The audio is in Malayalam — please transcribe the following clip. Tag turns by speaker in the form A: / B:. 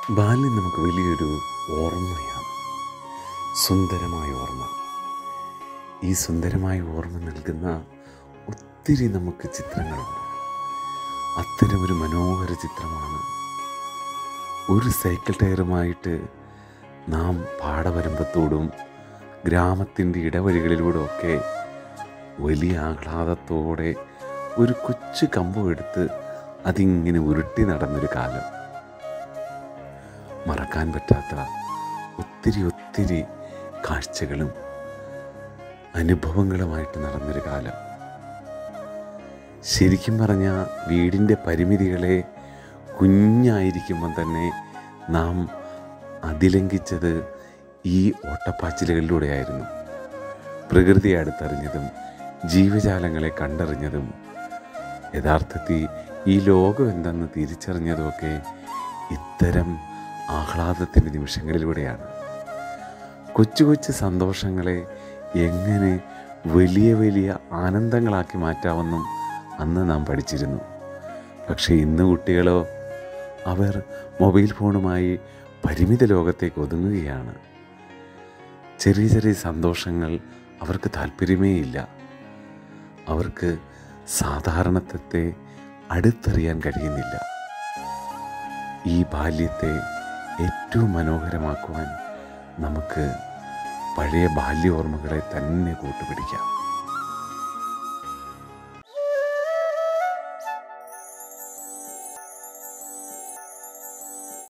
A: ബാല്യം നമുക്ക് വലിയൊരു ഓർമ്മയാണ് സുന്ദരമായ ഓർമ്മ ഈ സുന്ദരമായ ഓർമ്മ നൽകുന്ന ഒത്തിരി നമുക്ക് ചിത്രങ്ങളുണ്ട് അത്തരമൊരു മനോഹര ചിത്രമാണ് ഒരു സൈക്കിൾ ടയറുമായിട്ട് നാം പാടവരമ്പത്തോടും ഗ്രാമത്തിൻ്റെ ഇടവഴികളിലൂടെ ഒക്കെ വലിയ ആഹ്ലാദത്തോടെ ഒരു കൊച്ചു കമ്പം എടുത്ത് അതിങ്ങനെ ഉരുട്ടി നടന്നൊരു കാലം മറക്കാൻ പറ്റാത്ത ഒത്തിരി ഒത്തിരി കാഴ്ചകളും അനുഭവങ്ങളുമായിട്ട് നടന്നൊരു കാലം ശരിക്കും പറഞ്ഞാൽ വീടിൻ്റെ പരിമിതികളെ കുഞ്ഞായിരിക്കുമ്പം തന്നെ നാം അതിലംഘിച്ചത് ഈ ഓട്ടപ്പാച്ചിലുകളിലൂടെയായിരുന്നു പ്രകൃതിയെ അടുത്തറിഞ്ഞതും ജീവജാലങ്ങളെ കണ്ടറിഞ്ഞതും യഥാർത്ഥത്തിൽ ഈ ലോകം എന്തെന്ന് തിരിച്ചറിഞ്ഞതുമൊക്കെ ഇത്തരം ആഹ്ലാദത്തിൻ്റെ നിമിഷങ്ങളിലൂടെയാണ് കൊച്ചു കൊച്ചു സന്തോഷങ്ങളെ എങ്ങനെ വലിയ വലിയ ആനന്ദങ്ങളാക്കി മാറ്റാമെന്നും അന്ന് നാം പഠിച്ചിരുന്നു പക്ഷേ ഇന്ന് കുട്ടികളോ അവർ മൊബൈൽ ഫോണുമായി പരിമിത ലോകത്തേക്ക് ഒതുങ്ങുകയാണ് ചെറിയ ചെറിയ സന്തോഷങ്ങൾ അവർക്ക് താല്പര്യമേ ഇല്ല അവർക്ക് സാധാരണത്വത്തെ അടുത്തറിയാൻ കഴിയുന്നില്ല ഈ ബാല്യത്തെ ഏറ്റവും മനോഹരമാക്കുവാൻ നമുക്ക് പഴയ ബാല്യ ഓർമ്മകളെ തന്നെ കൂട്ടുപിടിക്കാം